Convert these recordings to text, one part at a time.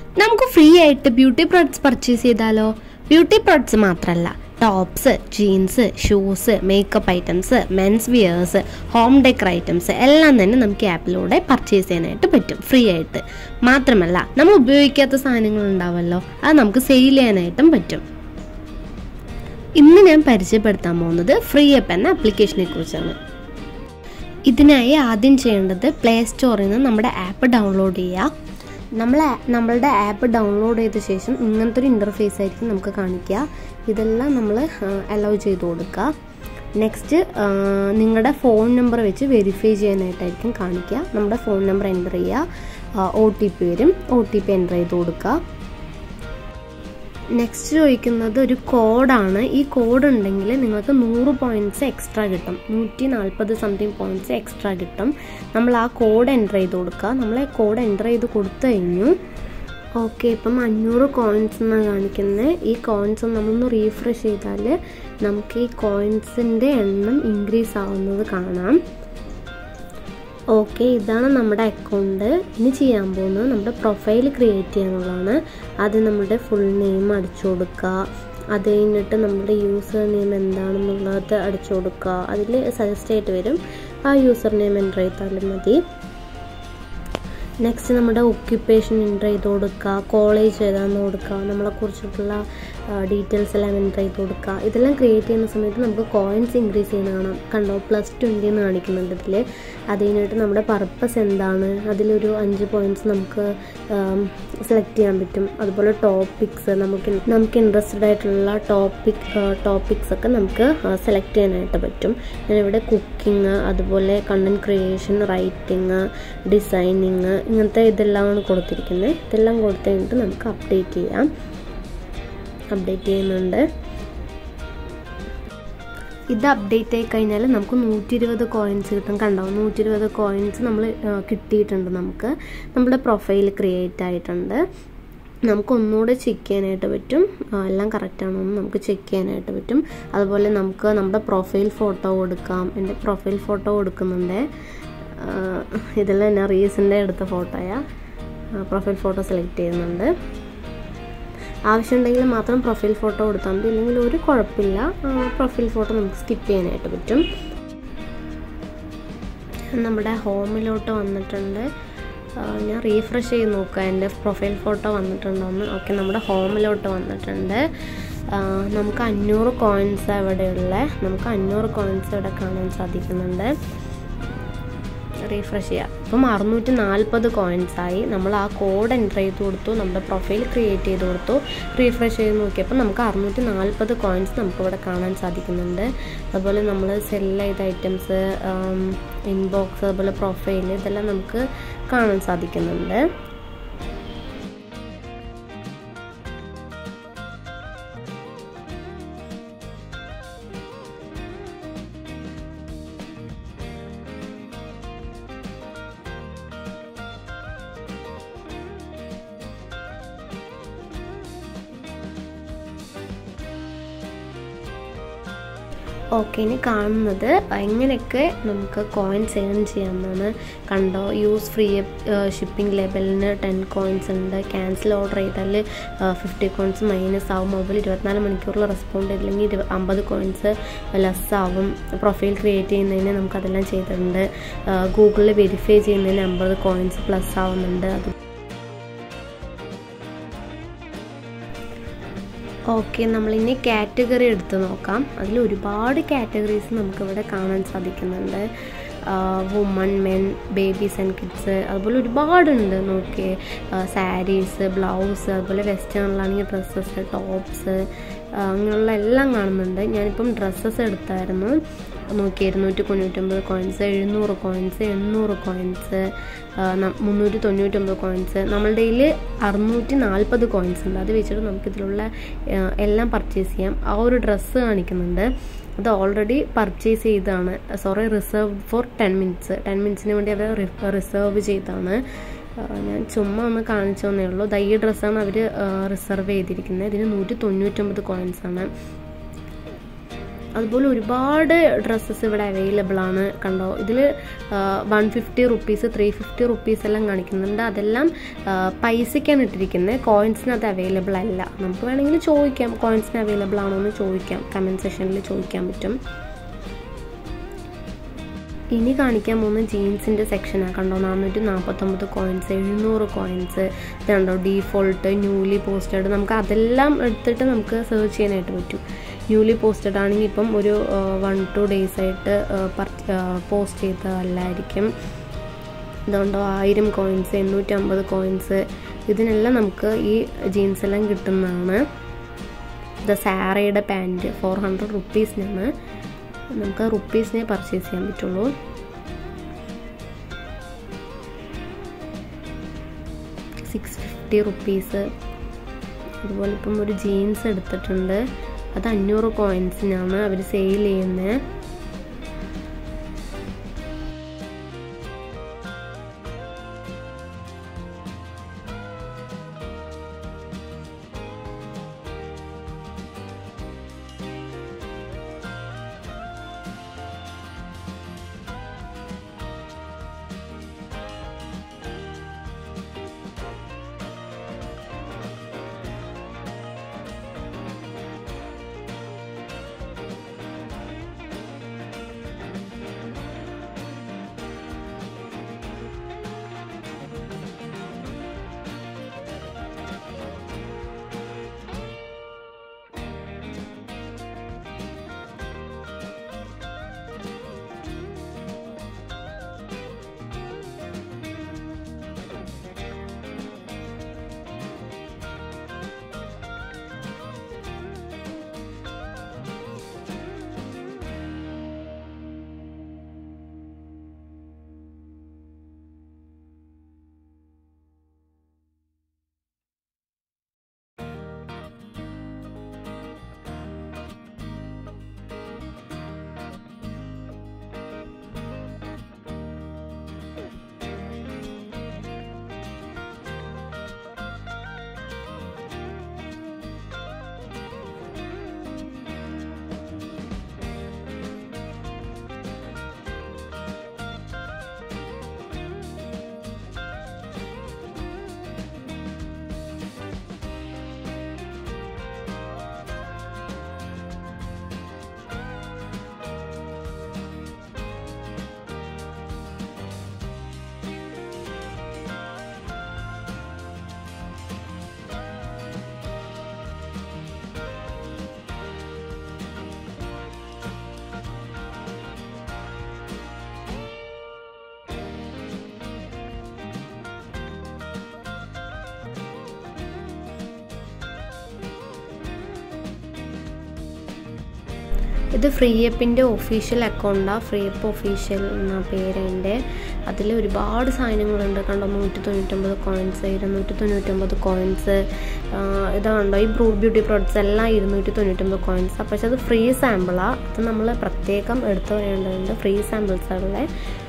നമുക്ക് ഫ്രീ ആയിട്ട് beauty products purchase ചെയ്താലോ ബ്യൂട്ടി പ്രോഡക്ട്സ് മാത്രമല്ല tops jeans shoes makeup items men's wears home decor items എല്ലാം തന്നെ നമുക്ക് ഈ ആപ്പിലൂടെ പർച്ചേസ് ചെയ്യാനായിട്ട് പറ്റും ഫ്രീ ആയിട്ട് മാത്രമല്ല നമ്മൾ ഉപയോഗിക്കാത്ത സാധനങ്ങൾ ഉണ്ടാവുമല്ലോ അത് നമുക്ക് സെയിൽ ചെയ്യാനായിട്ടും പറ്റും ഇന്ന് ഞാൻ പരിചയപ്പെടുത്താൻ പോകുന്നത് ഫ്രീ ആപ്പ് എന്ന ആപ്ലിക്കേഷനെ കുറിച്ചാണ് ഇതിനായി ആദ്യം ചെയ്യേണ്ടത് പ്ലേ സ്റ്റോറിൽ നിന്ന് നമ്മുടെ ആപ്പ് ഡൗൺലോഡ് ചെയ്യുക നമ്മൾ നമ്മളുടെ ആപ്പ് ഡൗൺലോഡ് ചെയ്ത ശേഷം ഇങ്ങനത്തെ ഒരു ഇൻ്റർഫേസ് ആയിരിക്കും നമുക്ക് കാണിക്കുക ഇതെല്ലാം നമ്മൾ അലൗ ചെയ്ത് കൊടുക്കുക നെക്സ്റ്റ് നിങ്ങളുടെ ഫോൺ നമ്പർ വെച്ച് വെരിഫൈ ചെയ്യാനായിട്ടായിരിക്കും കാണിക്കുക നമ്മുടെ ഫോൺ നമ്പർ എൻ്റർ ചെയ്യുക ഒ ടി പി വരും ഒ ടി പി എൻ്റർ ചെയ്ത് കൊടുക്കുക നെക്സ്റ്റ് ചോദിക്കുന്നത് ഒരു കോഡാണ് ഈ കോഡ് ഉണ്ടെങ്കിൽ നിങ്ങൾക്ക് നൂറ് പോയിൻറ്റ്സ് എക്സ്ട്രാ കിട്ടും നൂറ്റി നാൽപ്പത് സംതിങ് പോയിൻറ്റ്സ് എക്സ്ട്രാ കിട്ടും നമ്മൾ ആ കോഡ് എൻ്റർ ചെയ്ത് കൊടുക്കുക നമ്മൾ ആ കോഡ് എൻ്റർ ചെയ്ത് കൊടുത്തു കഴിഞ്ഞു ഓക്കെ ഇപ്പം അഞ്ഞൂറ് കോയിൻസ് എന്നാണ് കാണിക്കുന്നത് ഈ കോയിൻസ് നമ്മളൊന്ന് റീഫ്രഷ് ചെയ്താൽ നമുക്ക് ഈ കോയിൻസിൻ്റെ എണ്ണം ഇൻക്രീസ് ആവുന്നത് കാണാം ഓക്കെ ഇതാണ് നമ്മുടെ അക്കൗണ്ട് ഇനി ചെയ്യാൻ പോകുന്നത് നമ്മുടെ പ്രൊഫൈൽ ക്രിയേറ്റ് ചെയ്യാനുള്ളതാണ് ആദ്യം നമ്മുടെ ഫുൾ നെയിം അടിച്ചു കൊടുക്കുക അത് കഴിഞ്ഞിട്ട് നമ്മുടെ യൂസർ നെയിം എന്താണെന്നുള്ളത് അടിച്ചു കൊടുക്കുക അതിൽ സജസ്റ്റ് ആയിട്ട് വരും ആ യൂസർ നെയിം എൻ്റർ ചെയ്താലും മതി നെക്സ്റ്റ് നമ്മുടെ ഒക്യുപ്പേഷൻ എൻ്റർ ചെയ്ത് കൊടുക്കുക കോളേജ് ഏതാണെന്ന് കൊടുക്കുക നമ്മളെക്കുറിച്ചിട്ടുള്ള ഡീറ്റെയിൽസ് എല്ലാം എൻ്റർ ചെയ്ത് കൊടുക്കുക ഇതെല്ലാം ക്രിയേറ്റ് ചെയ്യുന്ന സമയത്ത് നമുക്ക് കോയിൻസ് ഇൻക്രീസ് ചെയ്യുന്ന കാണാം കണ്ടോ പ്ലസ് ട്വൻറ്റി എന്ന് കാണിക്കുന്നുണ്ട് ഇതിൽ അത് കഴിഞ്ഞിട്ട് നമ്മുടെ പർപ്പസ് എന്താണ് അതിലൊരു അഞ്ച് പോയിൻറ്റ്സ് നമുക്ക് സെലക്ട് ചെയ്യാൻ പറ്റും അതുപോലെ ടോപ്പിക്സ് നമുക്ക് നമുക്ക് ഇൻട്രസ്റ്റഡ് ആയിട്ടുള്ള ടോപ്പിക് ടോപ്പിക്സ് ഒക്കെ നമുക്ക് സെലക്ട് ചെയ്യാനായിട്ട് പറ്റും ഞാനിവിടെ കുക്കിംഗ് അതുപോലെ കണ്ടൻറ് ക്രിയേഷൻ റൈറ്റിംഗ് ഡിസൈനിങ് ഇങ്ങനത്തെ ഇതെല്ലാമാണ് കൊടുത്തിരിക്കുന്നത് ഇതെല്ലാം കൊടുത്തു കഴിഞ്ഞിട്ട് നമുക്ക് അപ്ഡേറ്റ് ചെയ്യാം അപ്ഡേറ്റ് ചെയ്യുന്നുണ്ട് ഇത് അപ്ഡേറ്റ് ആയി കഴിഞ്ഞാൽ നമുക്ക് നൂറ്റി ഇരുപത് കോയിൻസ് കിട്ടും കണ്ടോ നൂറ്റി ഇരുപത് കോയിൻസ് നമ്മൾ കിട്ടിയിട്ടുണ്ട് നമുക്ക് നമ്മുടെ പ്രൊഫൈൽ ക്രിയേറ്റ് ആയിട്ടുണ്ട് നമുക്ക് ഒന്നുകൂടെ ചെക്ക് ചെയ്യാനായിട്ട് പറ്റും എല്ലാം കറക്റ്റാണോ എന്ന് നമുക്ക് ചെക്ക് ചെയ്യാനായിട്ട് പറ്റും അതുപോലെ നമുക്ക് നമ്മുടെ പ്രൊഫൈൽ ഫോട്ടോ കൊടുക്കാം എൻ്റെ പ്രൊഫൈൽ ഫോട്ടോ കൊടുക്കുന്നുണ്ട് ഇതെല്ലാം ഞാൻ റീസെൻ്റ് എടുത്ത ഫോട്ടോയാണ് പ്രൊഫൈൽ ഫോട്ടോ സെലക്ട് ചെയ്യുന്നുണ്ട് ആവശ്യമുണ്ടെങ്കിൽ മാത്രം പ്രൊഫൈൽ ഫോട്ടോ കൊടുത്താൽ മതി ഇല്ലെങ്കിൽ ഒരു കുഴപ്പമില്ല പ്രൊഫൈൽ ഫോട്ടോ നമുക്ക് സ്കിപ്പ് ചെയ്യാനായിട്ട് പറ്റും നമ്മുടെ ഹോമിലോട്ട് വന്നിട്ടുണ്ട് ഞാൻ റീഫ്രഷ് ചെയ്ത് നോക്കുക എൻ്റെ പ്രൊഫൈൽ ഫോട്ടോ വന്നിട്ടുണ്ടോയെന്ന് ഓക്കെ നമ്മുടെ ഹോമിലോട്ട് വന്നിട്ടുണ്ട് നമുക്ക് അഞ്ഞൂറ് കോയിൻസ് ഇവിടെയുള്ള നമുക്ക് അഞ്ഞൂറ് കോയിൻസ് ഇവിടെ കാണാൻ സാധിക്കുന്നുണ്ട് റീഫ്രഷ് ചെയ്യുക അപ്പം അറുന്നൂറ്റി നാൽപ്പത് കോയിൻസായി നമ്മൾ ആ കോഡ് എൻ്റർ ചെയ്ത് കൊടുത്തു നമ്മുടെ പ്രൊഫൈൽ ക്രിയേറ്റ് ചെയ്ത് കൊടുത്തു റീഫ്രഷ് ചെയ്ത് നോക്കിയപ്പോൾ നമുക്ക് അറുന്നൂറ്റി നാൽപ്പത് കോയിൻസ് നമുക്കിവിടെ കാണാൻ സാധിക്കുന്നുണ്ട് അതുപോലെ നമ്മൾ സെൽ ചെയ്ത ഐറ്റംസ് ഇൻബോക്സ് അതുപോലെ പ്രൊഫൈൽ ഇതെല്ലാം നമുക്ക് കാണാൻ സാധിക്കുന്നുണ്ട് ഓക്കെ ഇനി കാണുന്നത് എങ്ങനെയൊക്കെ നമുക്ക് കോയിൻസ് ഏൺ ചെയ്യാമെന്നാണ് കണ്ടോ യൂസ് ഫ്രീ ഷിപ്പിംഗ് ലെവലിന് ടെൻ കോയിൻസ് ഉണ്ട് ക്യാൻസൽ ഓർഡർ ചെയ്താൽ ഫിഫ്റ്റി കോയിൻസ് മൈനസ് ആവും മൊബൈൽ ഇരുപത്തിനാല് മണിക്കൂറിൽ റെസ്പോണ്ട് ചെയ്തില്ലെങ്കിൽ ഇരു അമ്പത് കോയിൻസ് ലെസ് ആവും പ്രൊഫൈൽ ക്രിയേറ്റ് ചെയ്യുന്നതിന് നമുക്കതെല്ലാം ചെയ്തിട്ടുണ്ട് ഗൂഗിളിൽ വെരിഫൈ ചെയ്യുന്നതിന് അമ്പത് കോയിൻസ് പ്ലസ് ആവുന്നുണ്ട് അത് ഓക്കെ നമ്മളിനി കാറ്റഗറി എടുത്ത് നോക്കാം അതിൽ ഒരുപാട് കാറ്റഗറീസ് നമുക്കിവിടെ കാണാൻ സാധിക്കുന്നുണ്ട് woman men babies and kids അതുപോലെ ഒരുപാടുണ്ട് നോക്കിയേ സാരീസ് ബ്ലൗസ് അതുപോലെ വെസ്റ്റേണിലാണെങ്കിൽ ഡ്രസ്സസ് ടോപ്സ് അങ്ങനെയുള്ള എല്ലാം കാണുന്നുണ്ട് ഞാനിപ്പം ഡ്രസ്സസ് എടുത്തായിരുന്നു നോക്കി ഇരുന്നൂറ്റി തൊണ്ണൂറ്റൊമ്പത് കോയിൻസ് എഴുന്നൂറ് കോയിൻസ് എണ്ണൂറ് കോയിൻസ് മുന്നൂറ്റി തൊണ്ണൂറ്റൊമ്പത് കോയിൻസ് നമ്മളുടെ കയ്യിൽ അറുന്നൂറ്റി നാൽപ്പത് കോയിൻസ് ഉണ്ട് അത് വെച്ചിട്ട് നമുക്കിതിലുള്ള എല്ലാം പർച്ചേസ് ചെയ്യാം ആ ഒരു ഡ്രസ്സ് കാണിക്കുന്നുണ്ട് അത് ഓൾറെഡി പർച്ചേസ് ചെയ്താണ് sorry reserve for ten minutes ten മിനിറ്റ്സിന് വേണ്ടി അവർ റിസർവ് ചെയ്താണ് ഞാൻ ചുമ്മാ ഒന്ന് കാണിച്ചു തന്നേ ഉള്ളൂ ദൈ ഡ്രസ്സാണ് അവർ റിസർവ് ചെയ്തിരിക്കുന്നത് ഇതിന് നൂറ്റി തൊണ്ണൂറ്റൊമ്പത് കോയിൻസ് ആണ് അതുപോലെ ഒരുപാട് ഡ്രസ്സസ് ഇവിടെ അവൈലബിൾ ആണ് കണ്ടോ ഇതിൽ one fifty rupees three fifty rupees എല്ലാം കാണിക്കുന്നുണ്ട് അതെല്ലാം ആ, പൈസയ്ക്കാണ് ഇട്ടിരിക്കുന്നത് കോയിൻസിന് അത് അവൈലബിൾ അല്ല നമുക്ക് വേണമെങ്കിൽ ചോദിക്കാം കോയിൻസിന് അവൈലബിൾ ആണോ എന്ന് ചോദിക്കാം കമൻറ്റ് സെക്ഷനിൽ ചോദിക്കാൻ പറ്റും ഇനി കാണിക്കാൻ പോകുന്ന ജീൻസിൻ്റെ സെക്ഷനാണ് കണ്ടോ നാനൂറ്റി നാൽപ്പത്തൊമ്പത് കോയിൻസ് എഴുന്നൂറ് കോയിൻസ് ഇത് കണ്ടോ ഡീഫോൾട്ട് ന്യൂലി പോസ്റ്റഡ് നമുക്ക് അതെല്ലാം എടുത്തിട്ട് നമുക്ക് സെർച്ച് ചെയ്യാനായിട്ട് പറ്റും ന്യൂലി പോസ്റ്റഡ് ആണെങ്കിൽ ഇപ്പം ഒരു വൺ ടു ഡേയ്സ് ആയിട്ട് പോസ്റ്റ് ചെയ്തതല്ലായിരിക്കും ഇതുകൊണ്ടോ ആയിരം കോയിൻസ് എണ്ണൂറ്റമ്പത് കോയിൻസ് ഇതിനെല്ലാം നമുക്ക് ഈ ജീൻസ് എല്ലാം കിട്ടുന്നതാണ് ഇത് സാറയുടെ പാൻറ്റ് ഫോർ ഹൺഡ്രഡ് റുപ്പീസിനാണ് നമുക്ക് റുപ്പീസിനെ പർച്ചേസ് ചെയ്യാൻ പറ്റുള്ളൂ സിക്സ് ഫിഫ്റ്റി റുപ്പീസ് അതുപോലെ ഇപ്പം ഒരു ജീൻസ് എടുത്തിട്ടുണ്ട് അത് അഞ്ഞൂറ് കോയിൻസിനാണ് അവർ സെയിൽ ചെയ്യുന്നത് ഇത് ഫ്രീ അപ്പിൻ്റെ ഒഫീഷ്യൽ അക്കൗണ്ടാണ് ഫ്രീ അപ്പ് ഒഫീഷ്യൽ എന്ന പേരുണ്ട് അതിൽ ഒരുപാട് സാധനങ്ങളുണ്ട് കണ്ടോ നൂറ്റി തൊണ്ണൂറ്റൊമ്പത് കോയിൻസ് ഇരുന്നൂറ്റി തൊണ്ണൂറ്റൊമ്പത് കോയിൻസ് ഇത് കണ്ടോ ഈ ബ്രൂ ബ്യൂട്ടി പ്രോഡക്ട്സ് എല്ലാം ഇരുന്നൂറ്റി തൊണ്ണൂറ്റൊമ്പത് കോയിൻസ് പക്ഷെ അത് ഫ്രീ സാമ്പിളാണ് അത് നമ്മൾ പ്രത്യേകം എടുത്തു പറയേണ്ടതുണ്ട് ഫ്രീ സാമ്പിൾസുള്ള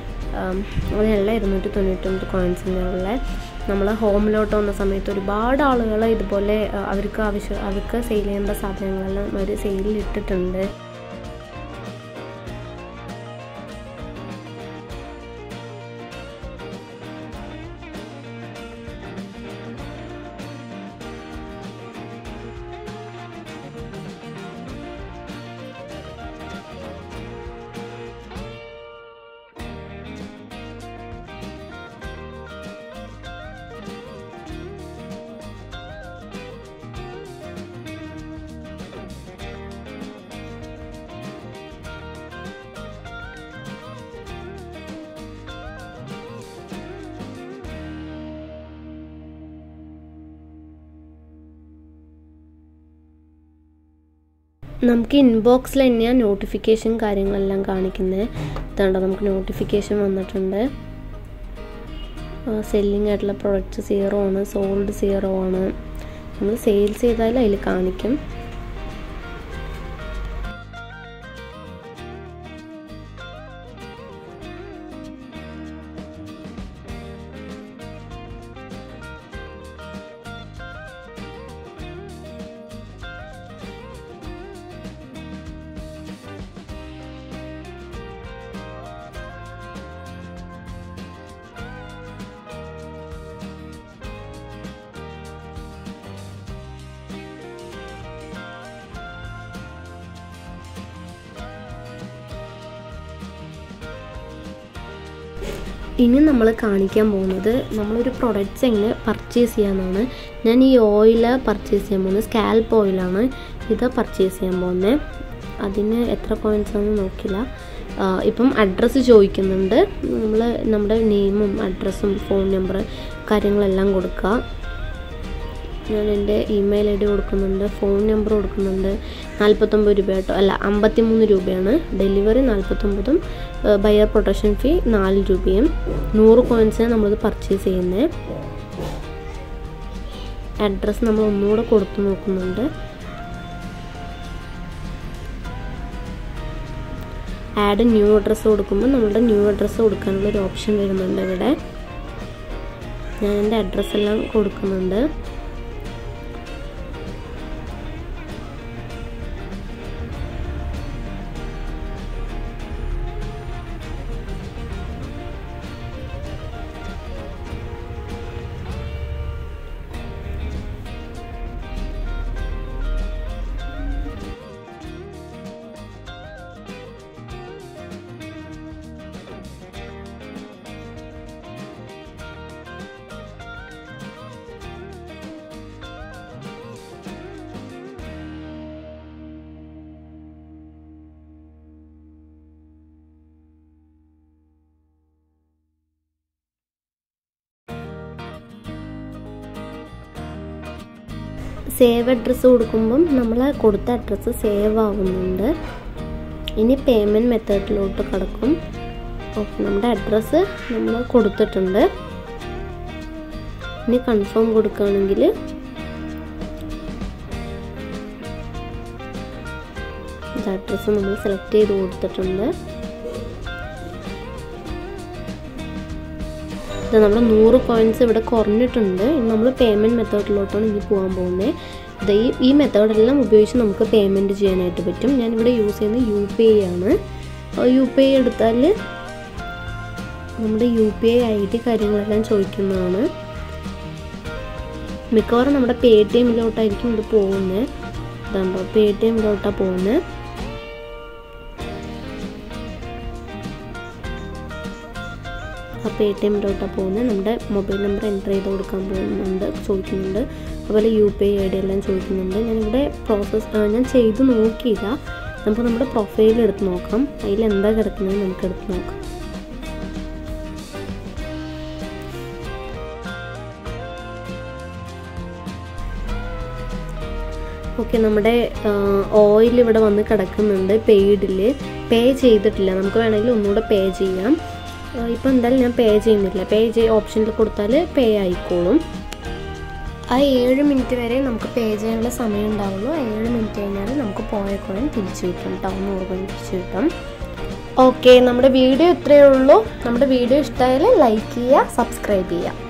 അതിനെല്ലാം ഇരുന്നൂറ്റി തൊണ്ണൂറ്റൊമ്പത് കോയിൻസിനുള്ള നമ്മൾ ഹോമിലോട്ട് വന്ന സമയത്ത് ഒരുപാട് ആളുകൾ ഇതുപോലെ ആ, അവർക്ക് ആവശ്യം അവർക്ക് സെയിൽ ചെയ്യേണ്ട സാധനങ്ങളെല്ലാം അവർ സെയിലിൽ ഇട്ടിട്ടുണ്ട് നമുക്ക് ഇൻബോക്സിൽ തന്നെയാണ് നോട്ടിഫിക്കേഷൻ കാര്യങ്ങളെല്ലാം കാണിക്കുന്നത് ഇതാണ്ടോ നമുക്ക് നോട്ടിഫിക്കേഷൻ വന്നിട്ടുണ്ട് സെല്ലിംഗ് ആയിട്ടുള്ള പ്രൊഡക്റ്റ് സീറോ ആണ് സോൾഡ് സീറോ ആണ് നമ്മൾ സെയിൽസ് ചെയ്താൽ അതിൽ കാണിക്കും ഇനി നമ്മൾ കാണിക്കാൻ പോകുന്നത് നമ്മളൊരു പ്രൊഡക്റ്റ്സ് എങ്ങനെ പർച്ചേസ് ചെയ്യാമെന്നാണ് ഞാൻ ഈ ഓയിൽ പർച്ചേസ് ചെയ്യാൻ പോകുന്നത് സ്കാൽപ്പ് ഓയിലാണ് ഇത് പർച്ചേസ് ചെയ്യാൻ പോകുന്നത് അതിന് എത്ര കോയിൻസ് ആണെന്ന് നോക്കില്ല ആ, ഇപ്പം അഡ്രസ്സ് ചോദിക്കുന്നുണ്ട് നമ്മൾ നമ്മുടെ നെയിമും അഡ്രസ്സും ഫോൺ നമ്പർ കാര്യങ്ങളെല്ലാം കൊടുക്കുക ഞാൻ എൻ്റെ ഇമെയിൽ ഐ ഡി കൊടുക്കുന്നുണ്ട് ഫോൺ നമ്പർ കൊടുക്കുന്നുണ്ട് നാൽപ്പത്തൊമ്പത് രൂപ കേട്ടോ അല്ല അമ്പത്തിമൂന്ന് രൂപയാണ് ഡെലിവറി നാൽപ്പത്തൊമ്പതും ബയർ പ്രൊട്ടക്ഷൻ ഫീ നാല് രൂപയും നൂറ് കോയിൻസിന് നമ്മളിത് പർച്ചേസ് ചെയ്യുന്നത് അഡ്രസ്സ് നമ്മൾ ഒന്നുകൂടെ കൊടുത്തു നോക്കുന്നുണ്ട് ആഡ് ന്യൂ അഡ്രസ്സ് കൊടുക്കുമ്പോൾ നമ്മുടെ ന്യൂ അഡ്രസ്സ് കൊടുക്കാനുള്ള ഒരു ഓപ്ഷൻ വരുന്നുണ്ട് ഇവിടെ ഞാൻ എൻ്റെ അഡ്രസ്സ് എല്ലാം കൊടുക്കുന്നുണ്ട് സേവ് അഡ്രസ്സ് കൊടുക്കുമ്പം നമ്മൾ കൊടുത്ത അഡ്രസ്സ് സേവ് ആവുന്നുണ്ട് ഇനി പേയ്മെൻറ്റ് മെത്തേഡിലോട്ട് കിടക്കും ഓക്കെ നമ്മുടെ അഡ്രസ്സ് നമ്മൾ കൊടുത്തിട്ടുണ്ട് ഇനി കൺഫേം കൊടുക്കുകയാണെങ്കിൽ അഡ്രസ്സ് നമ്മൾ സെലക്ട് ചെയ്ത് കൊടുത്തിട്ടുണ്ട് ഇത് നമ്മുടെ നൂറ് കോയിൻസ് ഇവിടെ കുറഞ്ഞിട്ടുണ്ട് ഇനി നമ്മൾ പേയ്മെൻറ്റ് മെത്തേഡിലോട്ടാണ് ഇനി പോകാൻ പോകുന്നത് ഇത് ഈ ഈ മെത്തേഡെല്ലാം ഉപയോഗിച്ച് നമുക്ക് പേയ്മെൻറ്റ് ചെയ്യാനായിട്ട് പറ്റും ഞാനിവിടെ യൂസ് ചെയ്യുന്നത് യു പി ഐ ആണ് യു പി ഐ എടുത്താൽ നമ്മുടെ U P I I D കാര്യങ്ങളെല്ലാം ചോദിക്കുന്നതാണ് മിക്കവാറും നമ്മുടെ പേ ടി എമ്മിലോട്ടായിരിക്കും ഇത് പോകുന്നത് ഇതുണ്ടോ പേ ടി എമ്മിലോട്ടാണ് പോകുന്നത് ആ പേ ടി എമ്മിലോട്ടാണ് പോകുന്നത് നമ്മുടെ മൊബൈൽ നമ്പർ എൻ്റർ ചെയ്ത് കൊടുക്കാൻ പോകുന്നുണ്ട് ചോദിക്കുന്നുണ്ട് അതുപോലെ U P I I D എല്ലാം ചോദിക്കുന്നുണ്ട് ഞാനിവിടെ പ്രോസസ്സ് ഞാൻ ചെയ്ത് നോക്കിയില്ല നമുക്ക് നമ്മുടെ പ്രൊഫൈൽ എടുത്ത് നോക്കാം അതിൽ എന്താ കിടക്കുന്നത് നമുക്ക് എടുത്ത് നോക്കാം ഓക്കെ നമ്മുടെ ഓയിൽ ഇവിടെ വന്ന് കിടക്കുന്നുണ്ട് പെയ്ഡിൽ പേ ചെയ്തിട്ടില്ല നമുക്ക് വേണമെങ്കിൽ ഒന്നുകൂടെ പേ ചെയ്യാം ഇപ്പം എന്തായാലും ഞാൻ പേ ചെയ്യുന്നില്ല പേ ചെയ്യ ഓപ്ഷനിൽ കൊടുത്താൽ പേ ആയിക്കോളും ആ ഏഴ് മിനിറ്റ് വരെ നമുക്ക് പേ ചെയ്യാനുള്ള സമയം ഉണ്ടാവുള്ളൂ ആ ഏഴ് മിനിറ്റ് കഴിഞ്ഞാൽ നമുക്ക് പോയ കോയിൻ തിരിച്ചു കിട്ടും കേട്ടോ നൂറ് കോയിൻ തിരിച്ചു കിട്ടും ഓക്കെ നമ്മുടെ വീഡിയോ ഇത്രയേ ഉള്ളൂ നമ്മുടെ വീഡിയോ ഇഷ്ടമായാൽ ലൈക്ക് ചെയ്യുക സബ്സ്ക്രൈബ് ചെയ്യുക